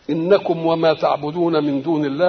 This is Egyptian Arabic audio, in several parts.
انكم وما تعبدون من دون الله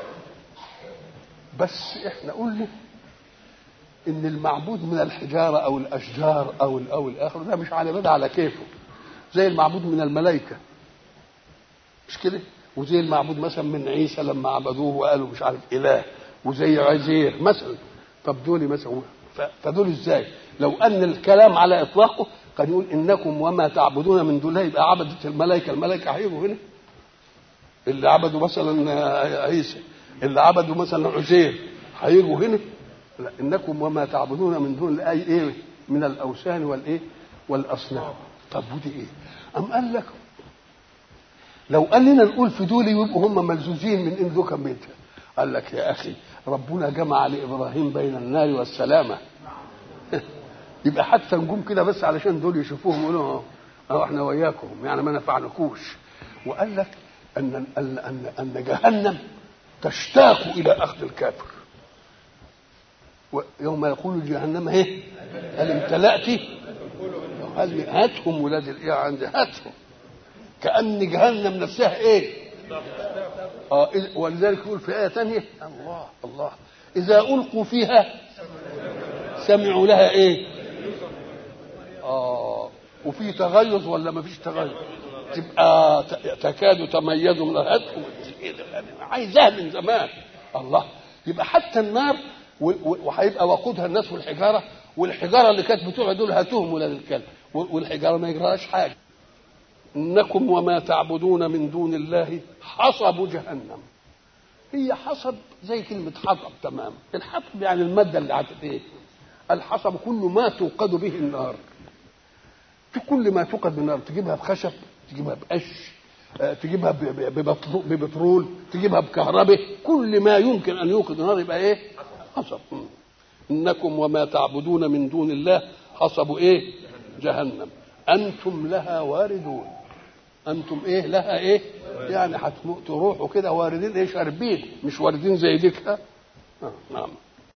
بس احنا قلنا ان المعبود من الحجاره او الاشجار او ال او الاخر ده مش على بدا على كيفه زي المعبود من الملائكه مش كده وزي المعبود مثلا من عيسى لما عبدوه وقالوا مش عارف اله وزي عزير مثلا طب دول مثلا فدول ازاي لو ان الكلام على اطلاقه قد يقول انكم وما تعبدون من دون الله يبقى عبدت الملائكه الملائكه هيجوا هنا اللي عبدوا مثلا عيسى اللي عبدوا مثلا عزير هيجوا هنا لا انكم وما تعبدون من دون الله ايه من الاوثان والايه والاصنام طب ودي ايه ام قال لك لو اننا نقول في دول يبقوا هم ملزوزين من ان ذوك بيتها قال لك يا اخي ربنا جمع لابراهيم بين النار والسلامه يبقى حتى نقوم كده بس علشان دول يشوفوهم يقولوا اه احنا وياكم يعني ما نفعنكوش وقال لك ان ان ان, أن جهنم تشتاق الى اخذ الكافر يوم يقول جهنم ايه هل امتلأت هل هاتهم ولاد الايه عندي هاتهم كأن جهنم نفسها ايه اه ولذلك يقول في آية ثانية الله الله إذا ألقوا فيها سمعوا لها ايه اه وفي تغيظ ولا ما فيش تغيظ تبقى تكاد تميز من هاتهم عايزاها من زمان الله يبقى حتى النار وهيبقى وقودها الناس والحجاره والحجاره اللي كانت بتوع دول هاتوهم ولاد الكلب والحجاره ما يجراش حاجه انكم وما تعبدون من دون الله حصب جهنم هي حصب زي كلمة حطب تمام الحطب يعني المادة اللي عدت ايه الحصب كل ما توقد به النار في كل ما توقد بالنار تجيبها بخشب تجيبها بقش تجيبها ببترول تجيبها بكهرباء كل ما يمكن ان يوقد النار يبقى ايه حصب انكم وما تعبدون من دون الله حصب ايه جهنم انتم لها واردون انتم ايه لها ايه يعني هتروحوا كده واردين ايه شاربين مش واردين زي ديك آه نعم